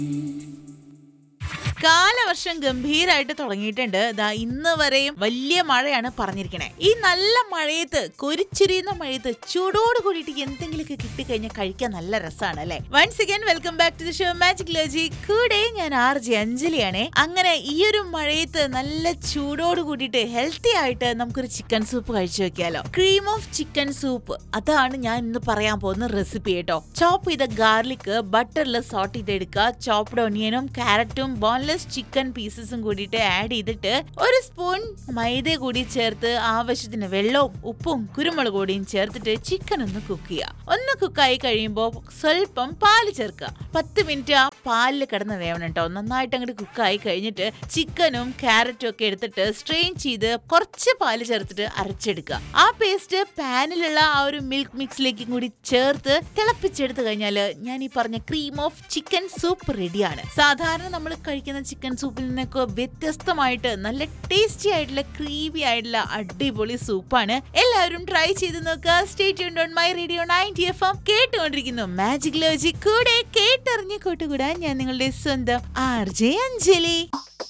കാലവർഷം ഗംഭീരായിട്ട് തുടങ്ങിയിട്ടുണ്ട് ദാ ഇന്ന് വരെയും വലിയ മഴയാണ് പറഞ്ഞിരിക്കണേ ഈ നല്ല മഴയത്ത് കൊരിച്ചിരിയുന്ന മഴയത്ത് ചൂടോട് കൂടിയിട്ട് എന്തെങ്കിലുമൊക്കെ കിട്ടിക്കഴിഞ്ഞാൽ കഴിക്കാൻ നല്ല രസമാണ് അല്ലെ once again welcome back to the show magic ലോജി കൂടെ ഞാൻ ആർ ജെ അഞ്ജലിയാണേ അങ്ങനെ ഈ ഒരു മഴയത്ത് നല്ല ചൂടോട് കൂടിയിട്ട് ഹെൽത്തി ആയിട്ട് നമുക്കൊരു ചിക്കൻ സൂപ്പ് കഴിച്ചു വെക്കാലോ ക്രീം ഓഫ് ചിക്കൻ സൂപ്പ് അതാണ് ഞാൻ ഇന്ന് പറയാൻ പോകുന്ന റെസിപ്പി കേട്ടോ ചോപ്പ് ചെയ്ത ഗാർലിക് ബട്ടറിൽ സോട്ട് ചെയ്തെടുക്കുക ചോപ്ഡ് ഒനിയനും ക്യാരറ്റും ബോൺലെസ് ചിക്കൻ പീസസും കൂടിയിട്ട് ആഡ് ചെയ്തിട്ട് ഒരു സ്പൂൺ മൈദ കൂടി ചേർത്ത് ആവശ്യത്തിന് വെള്ളവും ഉപ്പും കുരുമുളക് പൊടിയും ചേർത്തിട്ട് ചിക്കൻ ഒന്ന് കുക്ക് ചെയ്യുക ഒന്ന് കുക്കായി കഴിയുമ്പോൾ സ്വല്പം പാല് ചേർക്കുക പത്ത് മിനിറ്റ് ആ പാലിൽ കിടന്ന് വേവണം കേട്ടോ നന്നായിട്ട് അങ്ങോട്ട് കുക്കായി കഴിഞ്ഞിട്ട് ചിക്കനും ക്യാരറ്റും ഒക്കെ എടുത്തിട്ട് സ്ട്രെയിൻ ചെയ്ത് കുറച്ച് പാല് ചേർത്തിട്ട് അരച്ചെടുക്കുക ആ പേസ്റ്റ് പാനിലുള്ള ആ ഒരു മിൽക്ക് മിക്സിലേക്കും കൂടി ചേർത്ത് തിളപ്പിച്ചെടുത്ത് കഴിഞ്ഞാൽ ഞാൻ ഈ പറഞ്ഞ ക്രീം ഓഫ് ചിക്കൻ സൂപ്പ് റെഡിയാണ് സാധാരണ നമ്മൾ കഴിക്കുന്ന ചിക്കൻ സൂപ്പിൽ നിന്നൊക്കെ വ്യത്യസ്തമായിട്ട് നല്ല ടേസ്റ്റി ആയിട്ടുള്ള ക്രീമി ആയിട്ടുള്ള അടിപൊളി സൂപ്പാണ് എല്ലാവരും ട്രൈ ചെയ്ത് നോക്കുക state on my radio ninety F M കേട്ടുകൊണ്ടിരിക്കുന്നു മാജിക് ലോജി കൂടെ കേട്ടറിഞ്ഞ് കൂട്ടുകൂടാൻ ഞാൻ നിങ്ങളുടെ സ്വന്തം ആർ ജെ അഞ്ജലി